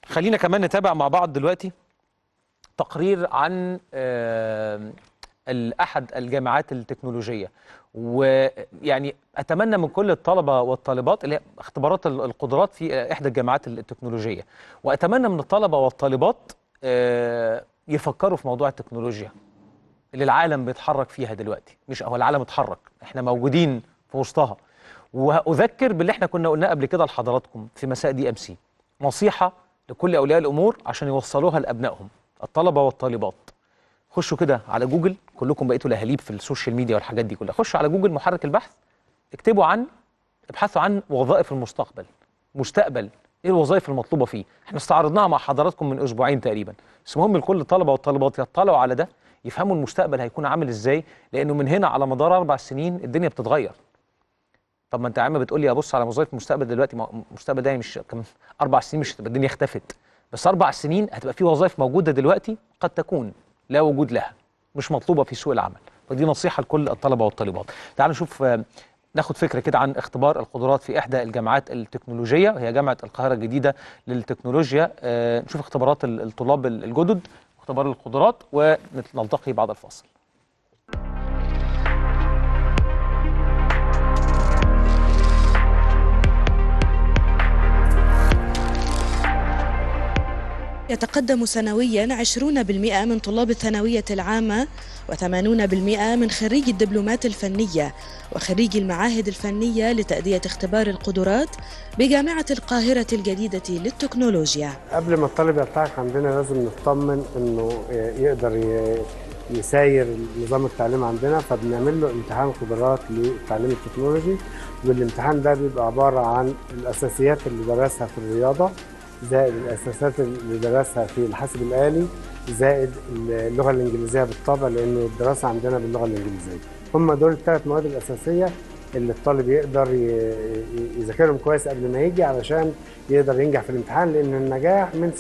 خلينا كمان نتابع مع بعض دلوقتي تقرير عن آه، احد الجامعات التكنولوجيه ويعني اتمنى من كل الطلبه والطالبات اللي هي اختبارات ال- القدرات في احدى الجامعات التكنولوجيه واتمنى من الطلبه والطالبات آه، يفكروا في موضوع التكنولوجيا اللي العالم بيتحرك فيها دلوقتي مش هو العالم اتحرك احنا موجودين في وسطها واذكر باللي احنا كنا قلناه قبل كده لحضراتكم في مساء دي ام سي نصيحه لكل اولياء الامور عشان يوصلوها لابنائهم الطلبه والطالبات خشوا كده على جوجل كلكم بقيتوا لهاليب في السوشيال ميديا والحاجات دي كلها خشوا على جوجل محرك البحث اكتبوا عن ابحثوا عن وظائف المستقبل مستقبل ايه الوظائف المطلوبه فيه احنا استعرضناها مع حضراتكم من اسبوعين تقريبا بس مهم لكل الطلبه والطالبات يطلعوا على ده يفهموا المستقبل هيكون عامل ازاي لانه من هنا على مدار اربع سنين الدنيا بتتغير طب ما انت يا عم بتقول لي ابص على وظائف المستقبل دلوقتي ما هو المستقبل ده يعني مش كم اربع سنين مش هتبقى الدنيا اختفت بس اربع سنين هتبقى في وظائف موجوده دلوقتي قد تكون لا وجود لها مش مطلوبه في سوق العمل فدي نصيحه لكل الطلبه والطالبات تعالوا نشوف آه، ناخد فكره كده عن اختبار القدرات في احدى الجامعات التكنولوجيه وهي جامعه القاهره الجديده للتكنولوجيا آه، نشوف اختبارات ال- الطلاب ال- الجدد اختبار القدرات ونلتقي بعد الفاصل يتقدم سنويا 20% من طلاب الثانوية العامة و80% من خريجي الدبلومات الفنية وخريجي المعاهد الفنية لتأدية اختبار القدرات بجامعة القاهرة الجديدة للتكنولوجيا قبل ما الطالب يلتحق عندنا لازم نطمن انه يقدر ي- يساير نظام التعليم عندنا فبنعمل له امتحان قدرات للتعليم التكنولوجي والامتحان ده بيبقى عباره عن الاساسيات اللي درسها في الرياضه زائد الاساسات اللي درسها في الحاسب الالي زائد اللغه الانجليزيه بالطبع لانه الدراسه عندنا باللغه الانجليزيه هم دول الثلاث مواد الاساسيه اللي الطالب يقدر ي- ي- يذاكرهم كويس قبل ما يجي علشان يقدر ينجح في الامتحان لان النجاح من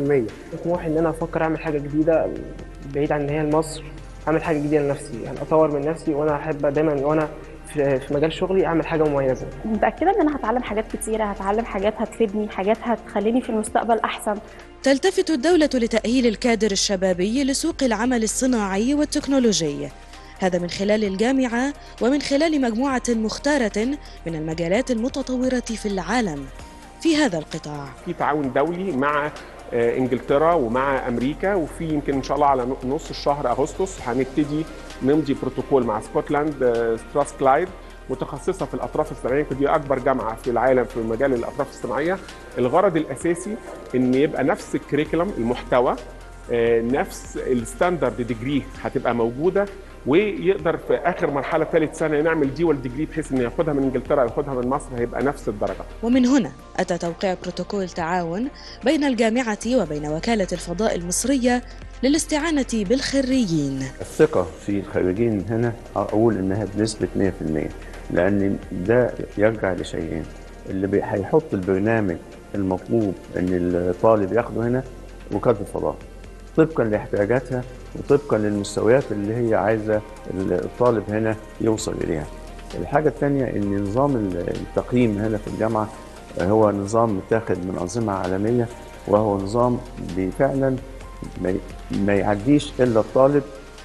60% طموحي ان انا افكر اعمل حاجه جديده بعيد عن ان هي لمصر اعمل حاجه جديده لنفسي يعني اطور من نفسي وانا احب دايما وانا في في مجال شغلي اعمل حاجه مميزه متأكدة إن أنا هتعلم حاجات كتيرة هتعلم حاجات هتفيدني حاجات هتخليني في المستقبل أحسن تلتفت الدولة لتأهيل الكادر الشبابي لسوق العمل الصناعي والتكنولوجي هذا من خلال الجامعة ومن خلال مجموعة مختارة من المجالات المتطورة في العالم في هذا القطاع في تعاون دولي مع آه، انجلترا ومع امريكا وفي يمكن ان شاء الله على نص الشهر اغسطس هنبتدي نمضي بروتوكول مع سكوتلاند آه، ستراسكلايد متخصصه في الاطراف الصناعيه يمكن دي اكبر جامعه في العالم في مجال الاطراف الصناعيه الغرض الاساسي ان يبقى نفس الكريكولم المحتوى آه، نفس الستاندرد ديجري هتبقى موجوده ويقدر في اخر مرحله ثالث سنه نعمل ديوال ديجري بحيث انه ياخدها من انجلترا ياخدها من مصر هيبقى نفس الدرجه ومن هنا أتى توقيع بروتوكول تعاون بين الجامعة وبين وكالة الفضاء المصرية للاستعانة بالخريجين الثقة في الخريجين هنا أقول إنها بنسبة 100% لأن ده يرجع لشيئين اللي بي- هيحط البرنامج المطلوب إن الطالب ياخده هنا وكالة الفضاء طبقا لاحتياجاتها وطبقا للمستويات اللي هي عايزة الطالب هنا يوصل إليها الحاجة الثانية إن نظام التقييم هنا في الجامعة هو نظام متاخد من أنظمة عالمية وهو نظام فعلا ما ي- ما يعديش الا الطالب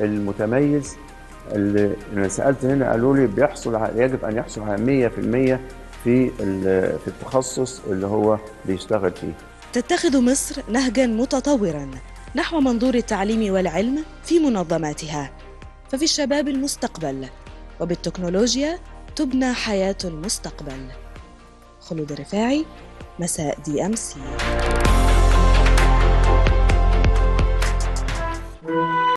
المتميز اللي انا سالت هنا قالوا لي بيحصل ع- يجب ان يحصل على 100% في ال- في التخصص اللي هو بيشتغل فيه تتخذ مصر نهجا متطورا نحو منظور التعليم والعلم في منظماتها ففي الشباب المستقبل وبالتكنولوجيا تبنى حياة المستقبل خلود الرفاعي مساء دي أم سي